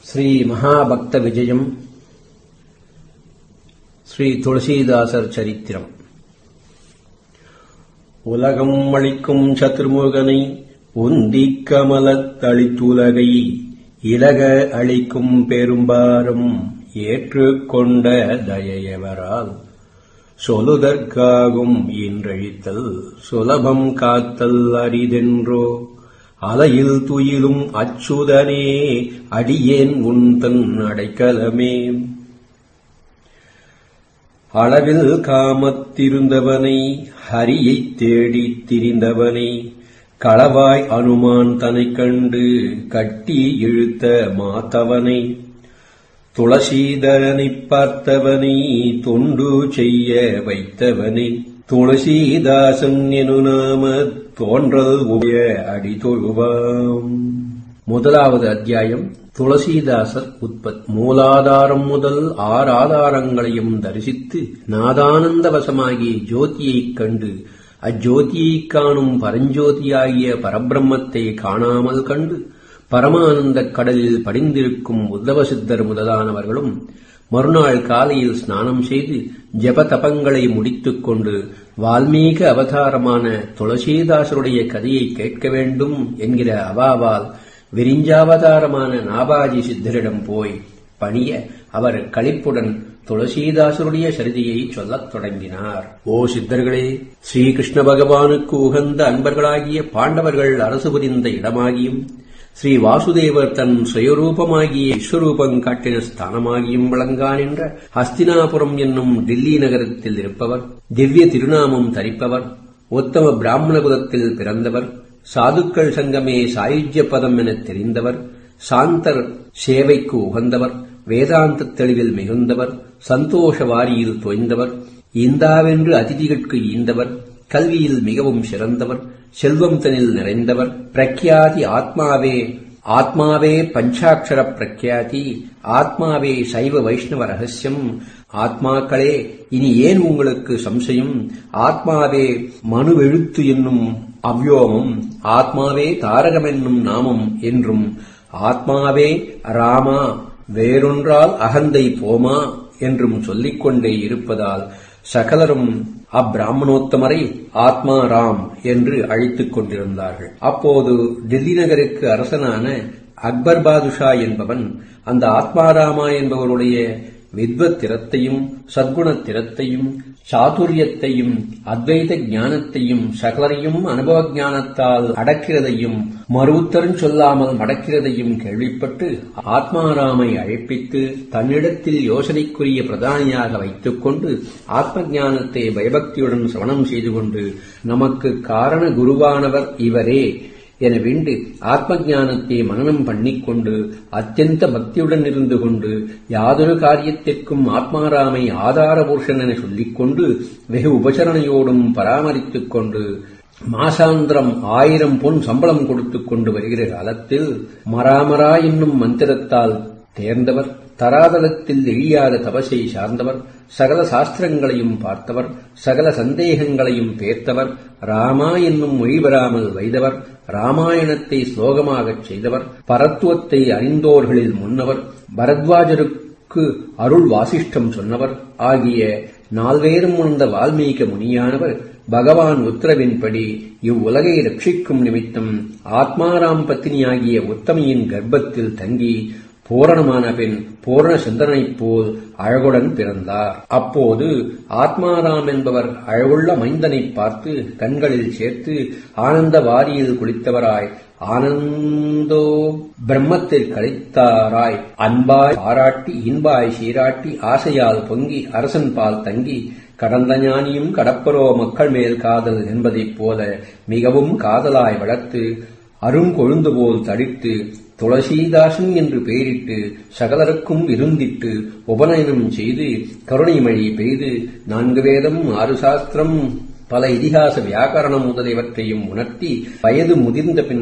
ஸ்ரீ மகாபக்த விஜயம் ஸ்ரீ துளசீதாசர் சரித்திரம் உலகம் அளிக்கும் சதுர்முகனை உந்திக் கமலத் தளித்துலகை இலக அளிக்கும் பெரும்பாரம் ஏற்றுக்கொண்ட தயையவரால் சொல்லுதற்காகும் இன்றழித்தல் சுலபம் காத்தல் அரிதென்றோ அலையில் துயிலும் அச்சுதனே அடியேன் உன் தன் அடைக்கலமே அளவில் காமத்திருந்தவனை ஹரியைத் தேடித் திரிந்தவனை களவாய் அனுமான் தனைக் கண்டு கட்டி இழுத்த மாத்தவனை துளசீதரனைப் பார்த்தவனை தொண்டு செய்ய வைத்தவனை துளசீதாசன் எனு நாம தோன்றல் உபய அடி தொழுவாம் முதலாவது அத்தியாயம் துளசீதாசர் உற்பத் மூலாதாரம் முதல் ஆறு ஆதாரங்களையும் தரிசித்து நாதானந்தவசமாகி ஜோதியைக் கண்டு அஜோதியைக் காணும் பரஞ்சோதியாகிய பரபிரம்மத்தை காணாமல் கண்டு பரமானந்தக் கடலில் படிந்திருக்கும் உத்தவ சித்தர் முதலானவர்களும் மறுநாள் காலையில் ஸ்நானம் செய்து ஜப தபங்களை முடித்துக் கொண்டு வால்மீக அவதாரமான துளசீதாசருடைய கதையை கேட்க வேண்டும் என்கிற அவாவால் விரிஞ்சாவதாரமான நாபாஜி சித்தரிடம் போய் பணிய அவர் களிப்புடன் துளசீதாசருடைய சரிதையை சொல்லத் தொடங்கினார் ஓ சித்தர்களே ஸ்ரீகிருஷ்ண பகவானுக்கு உகந்த அன்பர்களாகிய பாண்டவர்கள் அரசு புரிந்த இடமாகியும் ஸ்ரீ வாசுதேவர் தன் சுயரூபமாகிய விஸ்வரூபம் காட்டின ஸ்தானமாகியும் விளங்கான் என்ற ஹஸ்தினாபுரம் என்னும் டில்லி நகரத்தில் இருப்பவர் திவ்ய திருநாமம் தரிப்பவர் உத்தம பிராமண குலத்தில் பிறந்தவர் சாதுக்கள் சங்கமே சாயுஜ்ய பதம் எனத் தெரிந்தவர் சாந்தர் சேவைக்கு உகந்தவர் வேதாந்த தெளிவில் மிகுந்தவர் சந்தோஷ வாரியில் தோய்ந்தவர் இந்தாவென்று அதிதிகட்கு ஈந்தவர் கல்வியில் மிகவும் சிறந்தவர் செல்வம் தனில் நிறைந்தவர் பிரக்யாதி ஆத்மாவே ஆத்மாவே பஞ்சாட்சர பிரக்யாதி ஆத்மாவே சைவ வைஷ்ணவ ரகசியம் ஆத்மாக்களே இனி ஏன் உங்களுக்கு சம்சயம் ஆத்மாவே மனுவெழுத்து என்னும் அவ்யோமம் ஆத்மாவே தாரகம் என்னும் நாமம் என்றும் ஆத்மாவே ராமா வேறொன்றால் அகந்தை போமா என்றும் சொல்லிக்கொண்டே இருப்பதால் சகலரும் அப்பிராமணோத்தமரை ஆத்மா ராம் என்று அழைத்துக் கொண்டிருந்தார்கள் அப்போது டெல்லி நகருக்கு அரசனான அக்பர் பாதுஷா என்பவன் அந்த ஆத்மாராமா என்பவருடைய வித்வத் திறத்தையும் சத்குண திறத்தையும் சாதுரியத்தையும் அத்வைத ஞானத்தையும் சகலரையும் அனுபவ ஞானத்தால் அடக்கிறதையும் மறுத்தரும் சொல்லாமல் மடக்கிறதையும் கேள்விப்பட்டு ஆத்மாராமை அழைப்பித்து தன்னிடத்தில் யோசனைக்குரிய பிரதானியாக வைத்துக் கொண்டு ஆத்ம ஞானத்தை பயபக்தியுடன் சிரவணம் செய்து கொண்டு நமக்கு காரண குருவானவர் இவரே என வேண்டு ஆத்ம ஞானத்தை மனனம் பண்ணிக்கொண்டு அத்தியந்த பக்தியுடன் இருந்து கொண்டு யாதொரு காரியத்திற்கும் ஆத்மாராமை ஆதார புருஷன் என சொல்லிக்கொண்டு வெகு உபசரணையோடும் பராமரித்துக் கொண்டு மாசாந்திரம் ஆயிரம் பொன் சம்பளம் கொடுத்துக் கொண்டு வருகிற காலத்தில் மராமரா என்னும் மந்திரத்தால் தேர்ந்தவர் தராதலத்தில் எழியாத தபசை சார்ந்தவர் சகல சாஸ்திரங்களையும் பார்த்தவர் சகல சந்தேகங்களையும் பேர்த்தவர் ராமா என்னும் மொழி வராமல் வைத்தவர் ராமாயணத்தை ஸ்லோகமாகச் செய்தவர் பரத்துவத்தை அறிந்தோர்களில் முன்னவர் பரத்வாஜருக்கு அருள் வாசிஷ்டம் சொன்னவர் ஆகிய நால்வேரும் உணர்ந்த வால்மீக முனியானவர் பகவான் உத்தரவின்படி இவ்வுலகை ரட்சிக்கும் நிமித்தம் ஆத்மாராம் பத்தினியாகிய உத்தமையின் கர்ப்பத்தில் தங்கி பூரணமான பின் பூரண சிந்தனைப் போல் அழகுடன் பிறந்தார் அப்போது ஆத்மாராம் என்பவர் அழகுள்ள மைந்தனைப் பார்த்து கண்களில் சேர்த்து ஆனந்த வாரியில் குளித்தவராய் ஆனந்தோ பிரம்மத்தில் கழித்தாராய் அன்பாய் பாராட்டி இன்பாய் சீராட்டி ஆசையால் பொங்கி அரசன் பால் தங்கி கடந்த ஞானியும் கடப்பரோ மக்கள் மேல் காதல் என்பதைப் போல மிகவும் காதலாய் வளர்த்து அருங்கொழுந்து போல் தடித்து துளசீதாசன் என்று பெயரிட்டு சகலருக்கும் விருந்திட்டு உபநயனம் செய்து கருணைமழி பெய்து நான்கு வேதம் ஆறு சாஸ்திரம் பல இதிகாச வியாக்கரணம் முதலியவற்றையும் உணர்த்தி வயது முதிர்ந்த பின்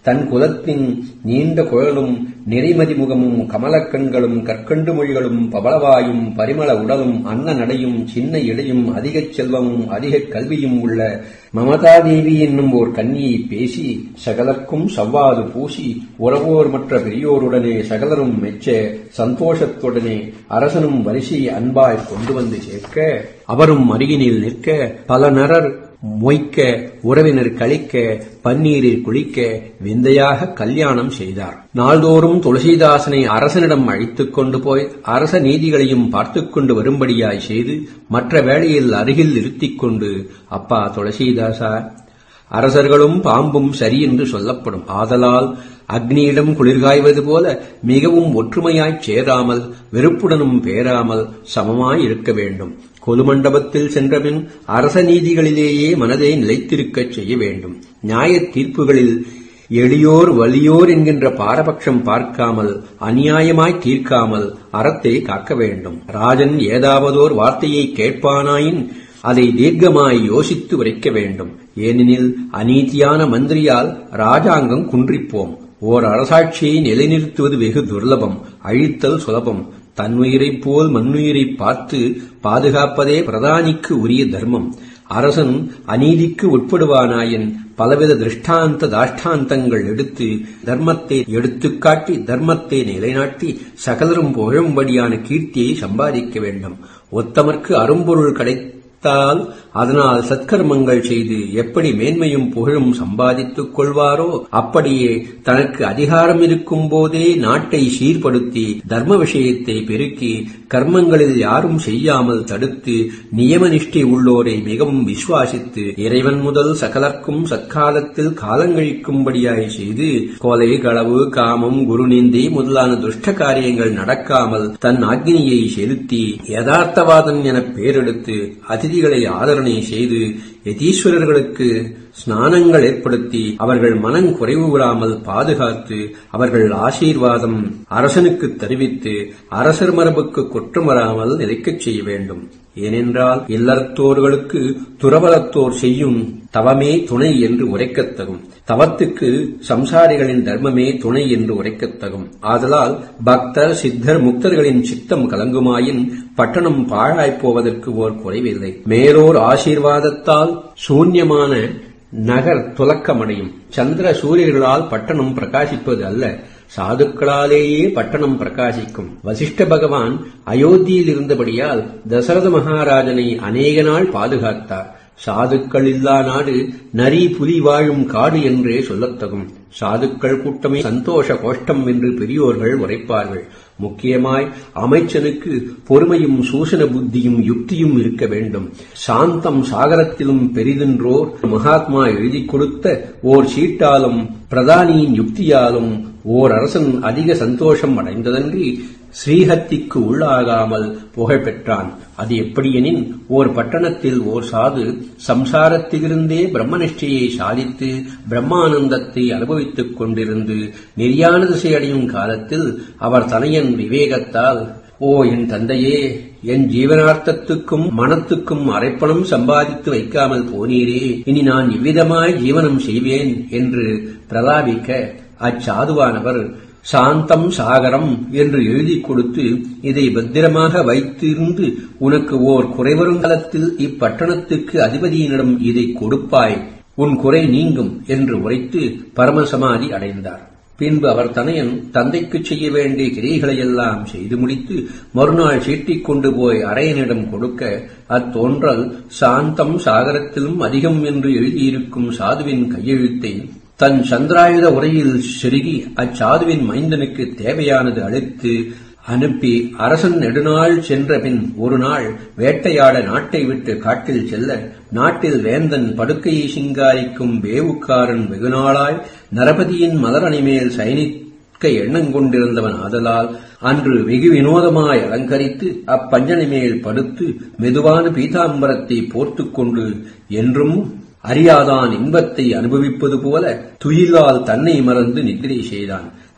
தன் குலத்தின் நீண்ட குழலும் நெறிமதி முகமும் கமலக்கண்களும் கற்கண்டு மொழிகளும் பவளவாயும் பரிமள உடலும் அன்ன நடையும் சின்ன இடையும் அதிகச் செல்வமும் அதிக கல்வியும் உள்ள மமதாதேவி என்னும் ஓர் கன்னியை பேசி சகலர்க்கும் சவ்வாது பூசி உறவோர் மற்ற பெரியோருடனே சகலரும் மெச்ச சந்தோஷத்துடனே அரசனும் வரிசை அன்பாய் கொண்டு வந்து சேர்க்க அவரும் அருகினில் நிற்க பல நரர் மொய்க்க உறவினர் கழிக்க பன்னீரில் குளிக்க விந்தையாக கல்யாணம் செய்தார் நாள்தோறும் துளசிதாசனை அரசனிடம் அழைத்துக் கொண்டு போய் அரச நீதிகளையும் பார்த்துக் கொண்டு வரும்படியாய் செய்து மற்ற வேளையில் அருகில் நிறுத்திக் கொண்டு அப்பா துளசிதாசா அரசர்களும் பாம்பும் சரி என்று சொல்லப்படும் ஆதலால் அக்னியிடம் குளிர்காய்வது போல மிகவும் ஒற்றுமையாய்ச் சேராமல் வெறுப்புடனும் பேராமல் சமமாய் இருக்க வேண்டும் கொலுமண்டபத்தில் சென்றபின் அரச நீதிகளிலேயே மனதை நிலைத்திருக்கச் செய்ய வேண்டும் நியாயத் தீர்ப்புகளில் எளியோர் வலியோர் என்கின்ற பாரபட்சம் பார்க்காமல் அநியாயமாய் தீர்க்காமல் அறத்தை காக்க வேண்டும் ராஜன் ஏதாவதோர் வார்த்தையை கேட்பானாயின் அதை தீர்க்கமாய் யோசித்து உரைக்க வேண்டும் ஏனெனில் அநீதியான மந்திரியால் ராஜாங்கம் குன்றிப்போம் ஓர் அரசாட்சியை நிலைநிறுத்துவது வெகு துர்லபம் அழித்தல் சுலபம் தன்னுயிரைப் போல் மண்ணுயிரைப் பார்த்து பாதுகாப்பதே பிரதானிக்கு உரிய தர்மம் அரசன் அநீதிக்கு உட்படுவானாயின் பலவித திருஷ்டாந்த தாஷ்டாந்தங்கள் எடுத்து தர்மத்தை எடுத்துக்காட்டி தர்மத்தை நிலைநாட்டி சகலரும் புகழும்படியான கீர்த்தியை சம்பாதிக்க வேண்டும் ஒத்தமர்க்கு அரும்பொருள் கிடைத்தால் அதனால் சத்கர்மங்கள் செய்து எப்படி மேன்மையும் புகழும் சம்பாதித்துக் கொள்வாரோ அப்படியே தனக்கு அதிகாரம் இருக்கும் போதே நாட்டை சீர்படுத்தி தர்ம விஷயத்தை பெருக்கி கர்மங்களில் யாரும் செய்யாமல் தடுத்து நியமனிஷ்டை உள்ளோரை மிகவும் விசுவாசித்து இறைவன் முதல் சகலர்க்கும் சத்காலத்தில் காலங்கழிக்கும்படியாய் செய்து கொலை களவு காமம் குருநிந்தை முதலான துஷ்ட காரியங்கள் நடக்காமல் தன் அக்னியை செலுத்தி யதார்த்தவாதன் என பேரெடுத்து அதிதிகளை ஆதரணை செய்து யதீஸ்வரர்களுக்கு ஸ்நானங்கள் ஏற்படுத்தி அவர்கள் மனம் குறைவு விடாமல் பாதுகாத்து அவர்கள் ஆசீர்வாதம் அரசனுக்கு தெரிவித்து அரசர் மரபுக்கு குற்றம் வராமல் நிலைக்கச் செய்ய வேண்டும் ஏனென்றால் இல்லறத்தோர்களுக்கு துறவரத்தோர் செய்யும் தவமே துணை என்று உரைக்கத்தகும் தவத்துக்கு சம்சாரிகளின் தர்மமே துணை என்று உரைக்கத்தகும் ஆதலால் பக்தர் சித்தர் முக்தர்களின் சித்தம் கலங்குமாயின் பட்டணம் பாழாய்ப் போவதற்கு ஓர் குறைவில்லை மேலோர் ஆசீர்வாதத்தால் சூன்யமான நகர் துலக்கமடையும் சந்திர சூரியர்களால் பட்டணம் பிரகாசிப்பது அல்ல சாதுக்களாலேயே பட்டணம் பிரகாசிக்கும் வசிஷ்ட பகவான் அயோத்தியில் இருந்தபடியால் தசரத மகாராஜனை அநேக நாள் பாதுகாத்தார் சாதுக்கள் இல்லா நாடு நரி புலி வாழும் காடு என்றே சொல்லத்தகும் சாதுக்கள் கூட்டமே சந்தோஷ கோஷ்டம் என்று பெரியோர்கள் உரைப்பார்கள் முக்கியமாய் அமைச்சனுக்கு பொறுமையும் சூசன புத்தியும் யுக்தியும் இருக்க வேண்டும் சாந்தம் சாகரத்திலும் பெரிதென்றோர் மகாத்மா எழுதிக் கொடுத்த ஓர் சீட்டாலும் பிரதானியின் யுக்தியாலும் ஓர் அரசன் அதிக சந்தோஷம் அடைந்ததன்றி ஸ்ரீஹத்திக்கு உள்ளாகாமல் புகழ் பெற்றான் அது எப்படியெனின் ஓர் பட்டணத்தில் ஓர் சாது சம்சாரத்திலிருந்தே பிரம்மனிஷ்டையை சாதித்து பிரம்மானந்தத்தை அனுபவித்துக் கொண்டிருந்து நெறியான திசையடையும் காலத்தில் அவர் தனையன் விவேகத்தால் ஓ என் தந்தையே என் ஜீவனார்த்தத்துக்கும் மனத்துக்கும் அரைப்பணம் சம்பாதித்து வைக்காமல் போனீரே இனி நான் இவ்விதமாய் ஜீவனம் செய்வேன் என்று பிரலாபிக்க அச்சாதுவானவர் சாந்தம் சாகரம் என்று எழுதி கொடுத்து இதை பத்திரமாக வைத்திருந்து உனக்கு ஓர் குறைவருங்காலத்தில் இப்பட்டணத்துக்கு அதிபதியினிடம் இதை கொடுப்பாய் உன் குறை நீங்கும் என்று உரைத்து பரமசமாதி அடைந்தார் பின்பு அவர் தனையன் தந்தைக்கு செய்ய வேண்டிய கிரைகளையெல்லாம் செய்து முடித்து மறுநாள் சீட்டிக் கொண்டு போய் அரையனிடம் கொடுக்க அத்தோன்றல் சாந்தம் சாகரத்திலும் அதிகம் என்று எழுதியிருக்கும் சாதுவின் கையெழுத்தை தன் சந்திராயுத உரையில் செருகி அச்சாதுவின் மைந்தனுக்கு தேவையானது அளித்து அனுப்பி அரசன் நெடுநாள் சென்ற பின் ஒரு நாள் வேட்டையாட நாட்டை விட்டு காட்டில் செல்ல நாட்டில் வேந்தன் படுக்கையை சிங்காரிக்கும் வேவுக்காரன் வெகுநாளாய் நரபதியின் மலரணி மேல் சயனிக்க எண்ணம் கொண்டிருந்தவன் ஆதலால் அன்று வெகு வினோதமாய் அலங்கரித்து அப்பஞ்சனை மேல் படுத்து மெதுவான பீதாம்பரத்தை போர்த்துக் கொண்டு என்றும் அறியாதான் இன்பத்தை அனுபவிப்பது போல துயிலால் தன்னை மறந்து நித்திரை செய்தான்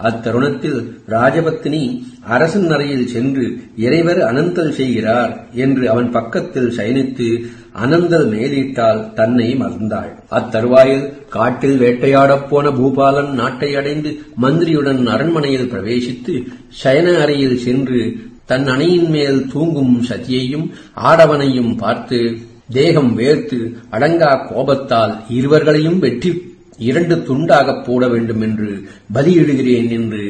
அத்தருணத்தில் ராஜபத்தினி அரசன் அறையில் சென்று இறைவர் அனந்தல் செய்கிறார் என்று அவன் பக்கத்தில் சயனித்து அனந்தல் மேலிட்டால் தன்னை மறந்தாள் அத்தருவாயில் காட்டில் வேட்டையாடப் போன பூபாலன் நாட்டை அடைந்து மந்திரியுடன் அரண்மனையில் பிரவேசித்து சயன அறையில் சென்று தன் அணையின் மேல் தூங்கும் சதியையும் ஆடவனையும் பார்த்து தேகம் வேர்த்து அடங்கா கோபத்தால் இருவர்களையும் வெற்றி இரண்டு துண்டாகப் போட வேண்டும் என்று பலியிடுகிறேன் என்று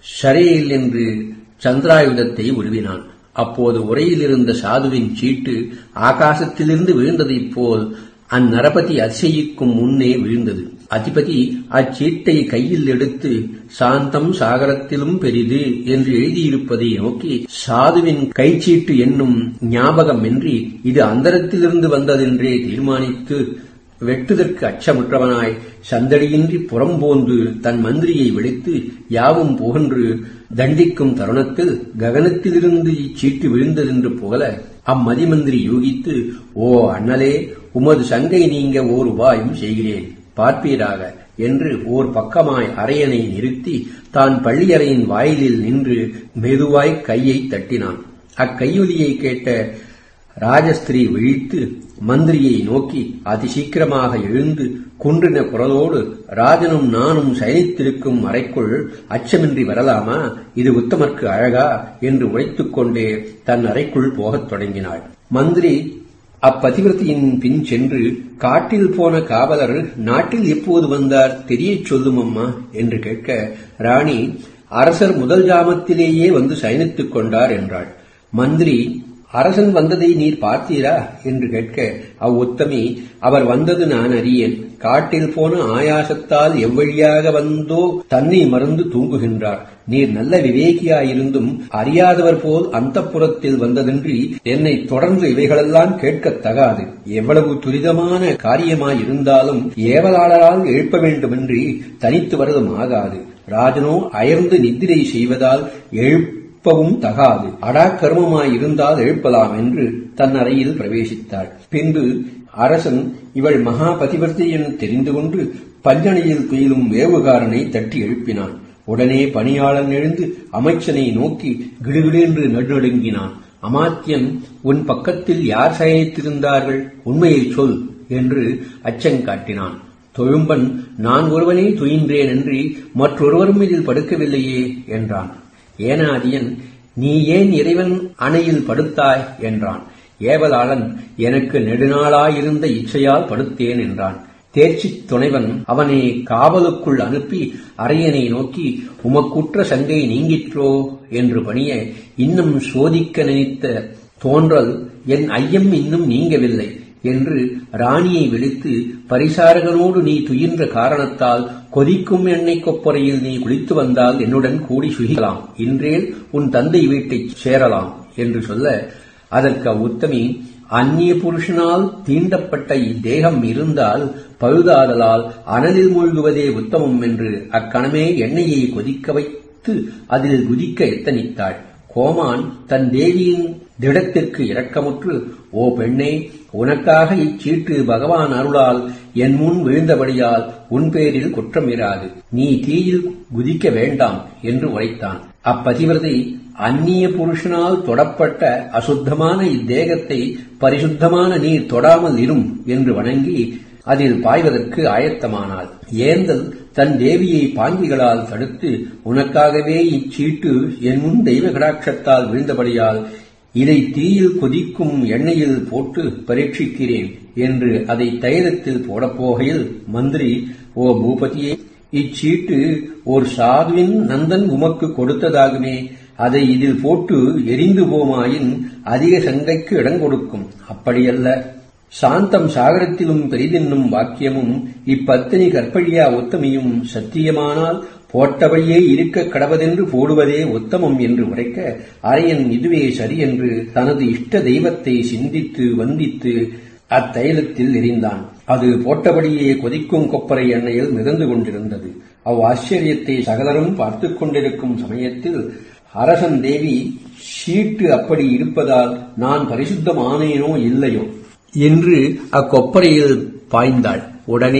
ஷரேல் என்று சந்திராயுதத்தை உருவினான் அப்போது உரையில் இருந்த சாதுவின் சீட்டு ஆகாசத்திலிருந்து விழுந்ததைப் போல் அந்நரபதி அதிசயிக்கும் முன்னே விழுந்தது அதிபதி அச்சீட்டை கையில் எடுத்து சாந்தம் சாகரத்திலும் பெரிது என்று எழுதியிருப்பதை நோக்கி சாதுவின் கைச்சீட்டு என்னும் ஞாபகமின்றி இது அந்தரத்திலிருந்து வந்ததென்றே தீர்மானித்து வெட்டுதற்கு அச்சமுற்றவனாய் சந்தடியின்றி புறம்போந்து தன் மந்திரியை விழித்து யாவும் புகன்று தண்டிக்கும் தருணத்தில் ககனத்திலிருந்து இச்சீட்டு விழுந்ததென்று புகழ அம்மதிமந்திரி யூகித்து ஓ அண்ணலே உமது சங்கை நீங்க ஓர் உபாயம் செய்கிறேன் பார்ப்பீராக என்று ஓர் பக்கமாய் அரையனை நிறுத்தி தான் பள்ளியறையின் வாயிலில் நின்று மெதுவாய் கையை தட்டினான் அக்கையொலியை கேட்ட ராஜஸ்திரீ விழித்து மந்திரியை நோக்கி அதிசீக்கிரமாக எழுந்து குன்றின குரலோடு ராஜனும் நானும் சயனித்திருக்கும் அறைக்குள் அச்சமின்றி வரலாமா இது உத்தமர்க்கு அழகா என்று உரைத்துக் கொண்டே தன் அறைக்குள் போகத் தொடங்கினாள் மந்திரி அப்பதிவிரத்தியின் பின் சென்று காட்டில் போன காவலர் நாட்டில் எப்போது வந்தார் தெரியச் சொல்லும் அம்மா என்று கேட்க ராணி அரசர் முதல் ஜாமத்திலேயே வந்து சயனித்துக் கொண்டார் என்றாள் மந்திரி அரசன் வந்ததை நீர் பார்த்தீரா என்று கேட்க அவ்வுத்தமி அவர் வந்தது நான் அறியேன் காட்டில் போன ஆயாசத்தால் எவ்வழியாக வந்தோ தன்னை மறந்து தூங்குகின்றார் நீர் நல்ல விவேகியாயிருந்தும் அறியாதவர் போல் அந்த புறத்தில் வந்ததின்றி என்னை தொடர்ந்து இவைகளெல்லாம் கேட்கத் தகாது எவ்வளவு துரிதமான காரியமாயிருந்தாலும் ஏவலாளரால் எழுப்ப வேண்டுமின்றி தனித்து வருவதும் ஆகாது ராஜனோ அயர்ந்து நித்திரை செய்வதால் எழுப்ப எழுப்பவும் தகாது அடாக்கர்மமாய் இருந்தால் எழுப்பலாம் என்று தன் அறையில் பிரவேசித்தாள் பின்பு அரசன் இவள் மகா பதிவர்த்தி என தெரிந்து கொண்டு பஞ்சனையில் துயிலும் வேவுகாரனை தட்டி எழுப்பினான் உடனே பணியாளன் எழுந்து அமைச்சனை நோக்கி கிடுகிடென்று நடுநடுங்கினான் அமாத்தியன் உன் பக்கத்தில் யார் சயனித்திருந்தார்கள் உண்மையை சொல் என்று அச்சங்காட்டினான் தொழும்பன் நான் ஒருவனே துயின்றேன் என்று மற்றொருவரும் இதில் படுக்கவில்லையே என்றான் ஏனாதியன் நீ ஏன் இறைவன் அணையில் படுத்தாய் என்றான் ஏவலாளன் எனக்கு நெடுநாளாயிருந்த இச்சையால் படுத்தேன் என்றான் தேர்ச்சித் துணைவன் அவனை காவலுக்குள் அனுப்பி அரையனை நோக்கி உமக்குற்ற சங்கை நீங்கிற்றோ என்று பணிய இன்னும் சோதிக்க நினைத்த தோன்றல் என் ஐயம் இன்னும் நீங்கவில்லை என்று ராணியை விழித்து பரிசாரகனோடு நீ துயின்ற காரணத்தால் கொதிக்கும் எண்ணெய் கொப்பரையில் நீ குளித்து வந்தால் என்னுடன் கூடி சுகிக்கலாம் இன்றேல் உன் தந்தை வீட்டைச் சேரலாம் என்று சொல்ல அதற்கு அவ்வுத்தமி அந்நிய புருஷனால் தீண்டப்பட்ட இத்தேகம் இருந்தால் பழுதாதலால் அனலில் மூழ்குவதே உத்தமம் என்று அக்கணமே எண்ணெயை கொதிக்க வைத்து அதில் குதிக்க எத்தனித்தாள் கோமான் தன் தேவியின் திடத்திற்கு இரக்கமுற்று ஓ பெண்ணே உனக்காக இச்சீட்டு பகவான் அருளால் என் முன் விழுந்தபடியால் உன் பேரில் குற்றம் இராது நீ தீயில் குதிக்க வேண்டாம் என்று உரைத்தான் அப்பதிவிரதை அந்நிய புருஷனால் தொடப்பட்ட அசுத்தமான இத்தேகத்தை பரிசுத்தமான நீர் தொடாமல் இரும் என்று வணங்கி அதில் பாய்வதற்கு ஆயத்தமானாள் ஏந்தல் தன் தேவியை பாங்கிகளால் தடுத்து உனக்காகவே இச்சீட்டு என் முன் தெய்வ கடாட்சத்தால் விழுந்தபடியால் இதை தீயில் கொதிக்கும் எண்ணெயில் போட்டு பரீட்சிக்கிறேன் என்று அதை தைலத்தில் போடப்போகையில் மந்திரி ஓ பூபதியே இச்சீட்டு ஓர் சாதுவின் நந்தன் உமக்கு கொடுத்ததாகுமே அதை இதில் போட்டு எரிந்து போமாயின் அதிக சங்கைக்கு இடம் கொடுக்கும் அப்படியல்ல சாந்தம் சாகரத்திலும் பெரிதென்னும் வாக்கியமும் இப்பத்தினி கற்பழியா உத்தமியும் சத்தியமானால் போட்டபடியே இருக்க கடவதென்று போடுவதே உத்தமம் என்று உரைக்க அரையன் இதுவே சரியென்று தனது இஷ்ட தெய்வத்தை சிந்தித்து வந்தித்து அத்தைலத்தில் எரிந்தான் அது போட்டபடியே கொதிக்கும் கொப்பரை எண்ணெயில் மிதந்து கொண்டிருந்தது அவ் ஆச்சரியத்தை சகலரும் பார்த்துக் கொண்டிருக்கும் சமயத்தில் அரசன் தேவி ஷீட்டு அப்படி இருப்பதால் நான் பரிசுத்தமானேனோ இல்லையோ என்று அக்கொப்பரையில் பாய்ந்தாள் உடனே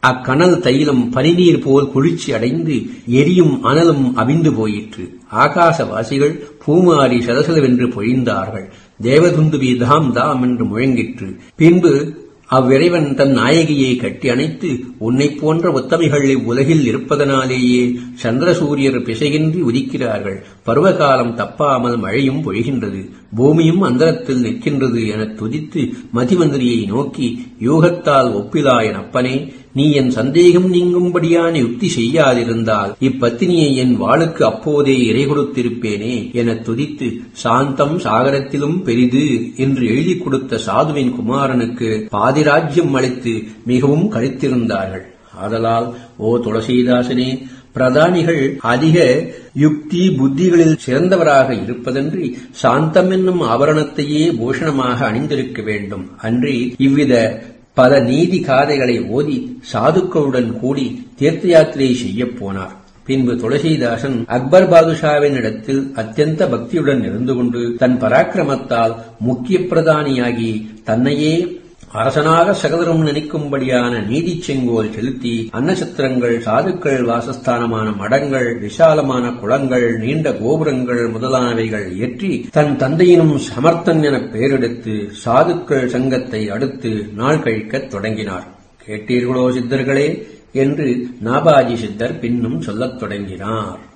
அக்கனல் தைலம் பனிநீர் போல் குளிர்ச்சி அடைந்து எரியும் அனலும் அவிந்து போயிற்று ஆகாசவாசிகள் பூமாரி சலசலவென்று பொழிந்தார்கள் தேவதுந்துவி தாம் தாம் என்று முழங்கிற்று பின்பு அவ்விறைவன் தன் நாயகியை கட்டி அணைத்து உன்னைப் போன்ற உத்தமிகள் இவ்வுலகில் இருப்பதனாலேயே சந்திரசூரியர் பிசையின்றி உதிக்கிறார்கள் பருவகாலம் தப்பாமல் மழையும் பொழிகின்றது பூமியும் அந்தரத்தில் நிற்கின்றது எனத் துதித்து மதிமந்திரியை நோக்கி யூகத்தால் ஒப்பிலா என் அப்பனே நீ என் சந்தேகம் நீங்கும்படியான யுக்தி செய்யாதிருந்தால் இப்பத்தினியை என் வாளுக்கு அப்போதே இறை கொடுத்திருப்பேனே எனத் துதித்து சாந்தம் சாகரத்திலும் பெரிது என்று எழுதி கொடுத்த சாதுவின் குமாரனுக்கு பாதிராஜ்யம் அளித்து மிகவும் கழித்திருந்தார்கள் ஆதலால் ஓ துளசீதாசனே பிரதானிகள் அதிக யுக்தி புத்திகளில் சிறந்தவராக இருப்பதன்றி சாந்தம் என்னும் ஆபரணத்தையே பூஷணமாக அணிந்திருக்க வேண்டும் அன்றி இவ்வித பல நீதி காதைகளை ஓதி சாதுக்களுடன் கூடி தீர்த்த யாத்திரை செய்யப் போனார் பின்பு துளசிதாசன் அக்பர் பாதுஷாவின் இடத்தில் அத்தியந்த பக்தியுடன் இருந்து கொண்டு தன் பராக்கிரமத்தால் முக்கிய பிரதானியாகி தன்னையே அரசனாக சகதரும் நினைக்கும்படியான நீதி செங்கோல் செலுத்தி அன்னசத்திரங்கள் சாதுக்கள் வாசஸ்தானமான மடங்கள் விசாலமான குளங்கள் நீண்ட கோபுரங்கள் முதலானவைகள் இயற்றி தன் தந்தையினும் சமர்த்தன் என பெயரெடுத்து சாதுக்கள் சங்கத்தை அடுத்து நாள் கழிக்கத் தொடங்கினார் கேட்டீர்களோ சித்தர்களே என்று நாபாஜி சித்தர் பின்னும் சொல்லத் தொடங்கினார்